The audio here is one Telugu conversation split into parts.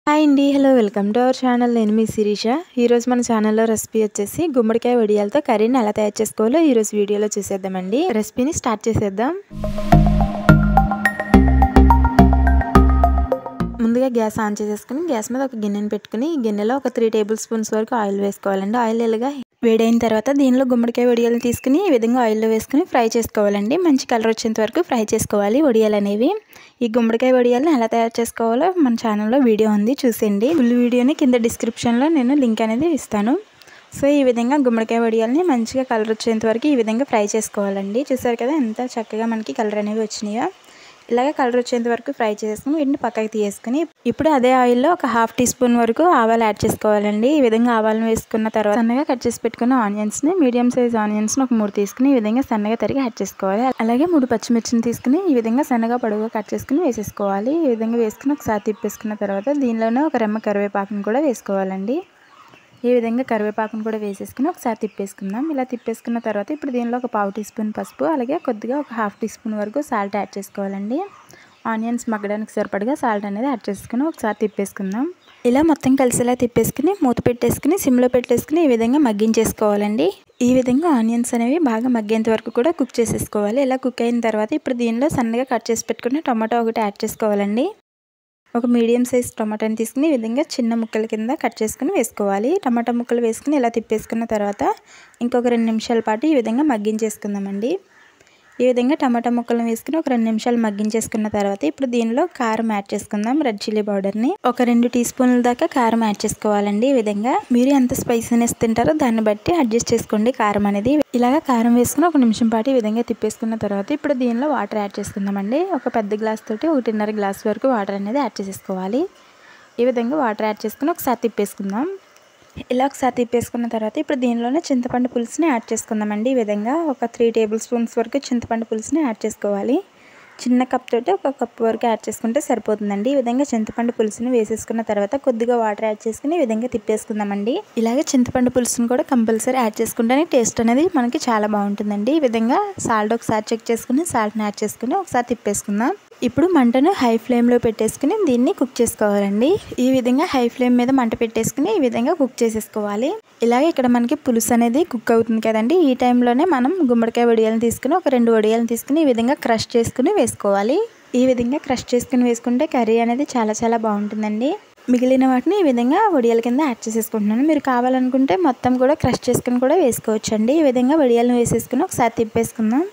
హాయ్ అండి hello welcome to our channel నేను మీ శిరీష ఈరోజు మన ఛానల్లో రెసిపీ వచ్చేసి గుమ్మడికాయ వడియాలతో కర్రీని ఎలా తయారు చేసుకోవాలో ఈరోజు వీడియోలో చూసేద్దామండి రెసిపీని స్టార్ట్ చేసేద్దాం ముందుగా గ్యాస్ ఆన్ చేసేసుకుని గ్యాస్ మీద ఒక గిన్నెని పెట్టుకుని ఈ గిన్నెలో ఒక త్రీ టేబుల్ స్పూన్స్ వరకు ఆయిల్ వేసుకోవాలండి ఆయిల్ ఇలాగా వేడైన తర్వాత దీనిలో గుమ్మడికాయ వడియాలు తీసుకుని ఈ విధంగా ఆయిల్లో వేసుకుని ఫ్రై చేసుకోవాలండి మంచి కలర్ వచ్చేంత వరకు ఫ్రై చేసుకోవాలి వడియాలు అనేవి ఈ గుమ్మడికాయ వడియాలను ఎలా తయారు చేసుకోవాలో మన ఛానల్లో వీడియో ఉంది చూసేయండి ఫుల్ వీడియోని కింద డిస్క్రిప్షన్లో నేను లింక్ అనేది ఇస్తాను సో ఈ విధంగా గుమ్మడికాయ వడియాలని మంచిగా కలర్ వచ్చేంత వరకు ఈ విధంగా ఫ్రై చేసుకోవాలండి చూసారు కదా ఎంత చక్కగా మనకి కలర్ అనేవి వచ్చినాయో ఇలాగే కలర్ వచ్చేంత వరకు ఫ్రై చేసుకుని వీటిని పక్కకి తీసేసుకుని ఇప్పుడు అదే ఆయిల్లో ఒక హాఫ్ టీ స్పూన్ వరకు ఆవాలు యాడ్ చేసుకోవాలండి ఈ విధంగా ఆవాలను వేసుకున్న తర్వాత సన్నగా కట్ చేసి పెట్టుకున్న ఆనియన్స్ని మీడియం సైజ్ ఆనియన్స్ని ఒక మూడు తీసుకుని ఈ విధంగా సన్నగా తరిగి యాడ్ చేసుకోవాలి అలాగే మూడు పచ్చిమిర్చిని తీసుకుని ఈ విధంగా సన్నగా పొడవుగా కట్ చేసుకుని వేసేసుకోవాలి ఈ విధంగా వేసుకుని ఒకసారి తిప్పేసుకున్న తర్వాత దీనిలోనే ఒక రెమ్మ కరివేపాకుని కూడా వేసుకోవాలండి ఈ విధంగా కరివేపాకును కూడా వేసేసుకుని ఒకసారి తిప్పేసుకుందాం ఇలా తిప్పేసుకున్న తర్వాత ఇప్పుడు దీనిలో ఒక పావు టీ స్పూన్ పసుపు అలాగే కొద్దిగా ఒక హాఫ్ టీ స్పూన్ వరకు సాల్ట్ యాడ్ చేసుకోవాలండి ఆనియన్స్ మగ్గడానికి సరిపడగా సాల్ట్ అనేది యాడ్ చేసుకుని ఒకసారి తిప్పేసుకుందాం ఇలా మొత్తం కలిసేలా తిప్పేసుకుని మూత పెట్టేసుకుని సిమ్లో పెట్టేసుకుని ఈ విధంగా మగ్గించేసుకోవాలండి ఈ విధంగా ఆనియన్స్ అనేవి బాగా మగ్గేంత వరకు కూడా కుక్ చేసేసుకోవాలి ఇలా కుక్ అయిన తర్వాత ఇప్పుడు దీనిలో సన్నగా కట్ చేసి పెట్టుకుని టమాటో ఒకటి యాడ్ చేసుకోవాలండి ఒక మీడియం సైజ్ టమాటాని తీసుకుని ఈ విధంగా చిన్న ముక్కల కింద కట్ చేసుకుని వేసుకోవాలి టమాటా ముక్కలు వేసుకుని ఇలా తిప్పేసుకున్న తర్వాత ఇంకొక రెండు నిమిషాల పాటు ఈ విధంగా మగ్గించేసుకుందామండి ఈ విధంగా టమాటా ముక్కలను వేసుకుని ఒక రెండు నిమిషాలు మగ్గించేసుకున్న తర్వాత ఇప్పుడు దీనిలో కారం యాడ్ చేసుకుందాం రెడ్ చిల్లీ పౌడర్ని ఒక రెండు టీ స్పూన్ల దాకా కారం యాడ్ చేసుకోవాలండి ఈ విధంగా మీరు ఎంత స్పైసీనెస్ తింటారో దాన్ని బట్టి అడ్జస్ట్ చేసుకోండి కారం అనేది ఇలాగ కారం వేసుకుని ఒక నిమిషం పాటు ఈ విధంగా తిప్పేసుకున్న తర్వాత ఇప్పుడు దీనిలో వాటర్ యాడ్ చేసుకుందామండి ఒక పెద్ద గ్లాస్ తోటి ఒకటిన్నర గ్లాస్ వరకు వాటర్ అనేది యాడ్ చేసేసుకోవాలి ఈ విధంగా వాటర్ యాడ్ చేసుకుని ఒకసారి తిప్పేసుకుందాం ఇలా ఒకసారి తిప్పేసుకున్న తర్వాత ఇప్పుడు దీనిలోనే చింతపండు పులుసుని యాడ్ చేసుకుందామండి ఈ విధంగా ఒక త్రీ టేబుల్ స్పూన్స్ వరకు చింతపండు పులుసుని యాడ్ చేసుకోవాలి చిన్న కప్ తోటి ఒక కప్ వరకు యాడ్ చేసుకుంటే సరిపోతుందండి ఈ విధంగా చింతపండు పులుసుని వేసేసుకున్న తర్వాత కొద్దిగా వాటర్ యాడ్ చేసుకుని ఈ విధంగా తిప్పేసుకుందామండి ఇలాగే చింతపండు పులుసుని కూడా కంపల్సరీ యాడ్ చేసుకుంటేనే టేస్ట్ అనేది మనకి చాలా బాగుంటుందండి ఈ విధంగా సాల్ట్ ఒకసారి చెక్ చేసుకుని సాల్ట్ని యాడ్ చేసుకుని ఒకసారి తిప్పేసుకుందాం ఇప్పుడు మంటను హై ఫ్లేమ్లో పెట్టేసుకుని దీన్ని కుక్ చేసుకోవాలండి ఈ విధంగా హై ఫ్లేమ్ మీద మంట పెట్టేసుకుని ఈ విధంగా కుక్ చేసేసుకోవాలి ఇలాగే ఇక్కడ మనకి పులుసు అనేది కుక్ అవుతుంది కదండి ఈ టైంలోనే మనం గుమ్మడికాయ వడియాలను తీసుకుని ఒక రెండు వడియాలను తీసుకుని ఈ విధంగా క్రష్ చేసుకుని వేసుకోవాలి ఈ విధంగా క్రష్ చేసుకుని వేసుకుంటే కర్రీ అనేది చాలా చాలా బాగుంటుందండి మిగిలిన వాటిని ఈ విధంగా వడియాల కింద యాడ్ చేసేసుకుంటున్నాను మీరు కావాలనుకుంటే మొత్తం కూడా క్రష్ చేసుకుని కూడా వేసుకోవచ్చండి ఈ విధంగా వడియాలను వేసేసుకుని ఒకసారి తిప్పేసుకుందాం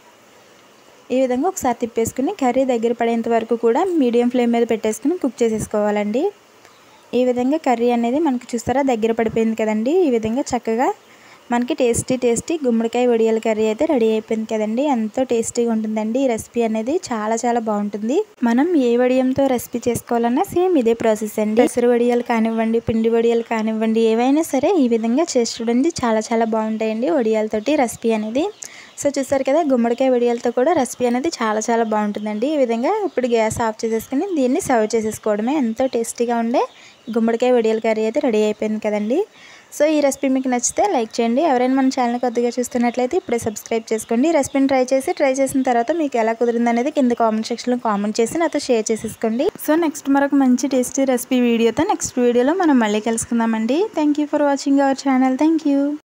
ఈ విధంగా ఒకసారి తిప్పేసుకుని కర్రీ దగ్గర పడేంత వరకు కూడా మీడియం ఫ్లేమ్ మీద పెట్టేసుకుని కుక్ చేసేసుకోవాలండి ఈ విధంగా కర్రీ అనేది మనకి చూస్తారా దగ్గర పడిపోయింది కదండి ఈ విధంగా చక్కగా మనకి టేస్టీ టేస్టీ గుమ్మడికాయ వడియాల కర్రీ అయితే రెడీ అయిపోయింది కదండి ఎంతో టేస్టీగా ఉంటుందండి ఈ రెసిపీ అనేది చాలా చాలా బాగుంటుంది మనం ఏ వడియంతో రెసిపీ చేసుకోవాలన్నా సేమ్ ఇదే ప్రాసెస్ అండి పెసరు వడియాలు కానివ్వండి పిండి వడియాలు కానివ్వండి ఏవైనా సరే ఈ విధంగా చేసి చూడండి చాలా చాలా బాగుంటాయండి వడియాలతోటి రెసిపీ అనేది సో చూసారు కదా గుమ్మడికాయ వడియాలతో కూడా రెసిపీ అనేది చాలా చాలా బాగుంటుందండి ఈ విధంగా ఇప్పుడు గ్యాస్ ఆఫ్ చేసేసుకుని దీన్ని సర్వ్ చేసేసుకోవడమే ఎంతో టేస్టీగా ఉండే గుమ్మడికాయ వడియాల కర్రీ అయితే రెడీ అయిపోయింది కదండి సో ఈ రెసిపీ మీకు నచ్చితే లైక్ చేయండి ఎవరైనా మన ఛానల్ కొద్దిగా చూస్తున్నట్లయితే ఇప్పుడే సబ్స్క్రైబ్ చేసుకోండి రెసిపీని ట్రై చేసి ట్రై చేసిన తర్వాత మీకు ఎలా కుదిరింది అనేది కింద కామెంట్ సెక్షన్లో కామెంట్ చేసి నాతో షేర్ చేసేసుకోండి సో నెక్స్ట్ మరొక మంచి టేస్టీ రెసిపీ వీడియోతో నెక్స్ట్ వీడియోలో మనం మళ్ళీ కలుసుకుందామండి thank for watching our channel thank